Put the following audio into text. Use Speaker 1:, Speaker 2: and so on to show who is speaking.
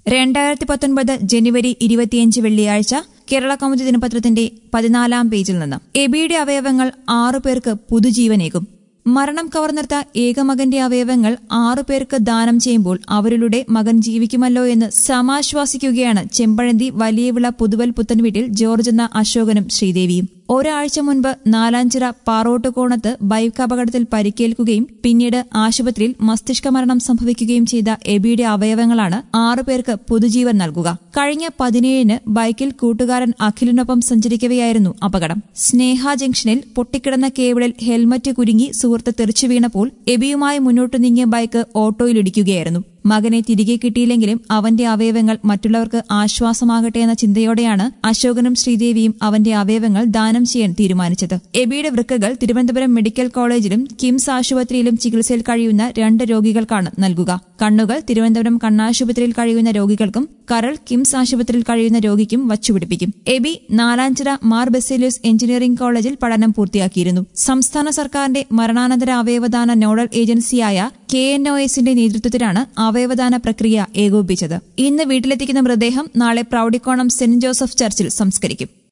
Speaker 1: രണ്ടായിരത്തി പത്തൊൻപത് ജനുവരി ഇരുപത്തിയഞ്ച് വെള്ളിയാഴ്ച കേരള കൗമുദി ദിനപത്രത്തിന്റെ പതിനാലാം പേജിൽ നിന്ന് എബിയുടെ അവയവങ്ങൾ ആറു പേർക്ക് പുതുജീവനേകും മരണം കവർന്നെടുത്ത ഏകമകന്റെ അവയവങ്ങൾ ആറു പേർക്ക് ദാനം ചെയ്യുമ്പോൾ അവരിലൂടെ മകൻ ജീവിക്കുമല്ലോ എന്ന് സമാശ്വാസിക്കുകയാണ് ചെമ്പഴന്തി വലിയവിള പുതുവൽ പുത്തൻവീട്ടിൽ ജോർജ് എന്ന അശോകനും ശ്രീദേവിയും ഒരാഴ്ച മുൻപ് നാലാഞ്ചിറ പാറോട്ടുകോണത്ത് ബൈക്ക് അപകടത്തിൽ പരിക്കേൽക്കുകയും പിന്നീട് ആശുപത്രിയിൽ മസ്തിഷ്ക മരണം സംഭവിക്കുകയും ചെയ്ത എബിയുടെ അവയവങ്ങളാണ് ആറുപേർക്ക് പുതുജീവൻ നൽകുക കഴിഞ്ഞ പതിനേഴിന് ബൈക്കിൽ കൂട്ടുകാരൻ അഖിലിനൊപ്പം സഞ്ചരിക്കവെയായിരുന്നു അപകടം സ്നേഹ ജംഗ്ഷനിൽ പൊട്ടിക്കിടന്ന കേബിളിൽ ഹെൽമറ്റ് കുരുങ്ങി സുഹൃത്ത് തെറിച്ചു വീണപ്പോൾ എബിയുമായി മുന്നോട്ട് നീങ്ങിയ ബൈക്ക് ഓട്ടോയിലിടിക്കുകയായിരുന്നു മകനെ തിരികെ കിട്ടിയില്ലെങ്കിലും അവന്റെ അവയവങ്ങൾ മറ്റുള്ളവർക്ക് ആശ്വാസമാകട്ടെ എന്ന ചിന്തയോടെയാണ് അശോകനും ശ്രീദേവിയും അവന്റെ അവയവങ്ങൾ ദാനം ചെയ്യാൻ തീരുമാനിച്ചത് എബിയുടെ വൃക്കകൾ തിരുവനന്തപുരം മെഡിക്കൽ കോളേജിലും കിംസ് ആശുപത്രിയിലും ചികിത്സയിൽ കഴിയുന്ന രണ്ട് രോഗികൾക്കാണ് നൽകുക കണ്ണുകൾ തിരുവനന്തപുരം കണ്ണാശുപത്രിയിൽ കഴിയുന്ന രോഗികൾക്കും കരൾ കിംസ് ആശുപത്രിയിൽ കഴിയുന്ന രോഗിക്കും വച്ചുപിടിപ്പിക്കും എബി നാലാഞ്ചിറ മാർ ബെസേലിയസ് എഞ്ചിനീയറിംഗ് കോളേജിൽ പഠനം പൂർത്തിയാക്കിയിരുന്നു സംസ്ഥാന സർക്കാരിന്റെ മരണാനന്തര അവയവദാന നോഡൽ ഏജൻസിയായ കെ എൻ ഒ എസിന്റെ നേതൃത്വത്തിലാണ് അവയവദാന പ്രക്രിയ ഏകോപിപ്പിച്ചത് ഇന്ന് വീട്ടിലെത്തിക്കുന്ന മൃതദേഹം നാളെ പ്രൌഡിക്കോണം സെന്റ് ജോസഫ് ചർച്ചിൽ സംസ്കരിക്കും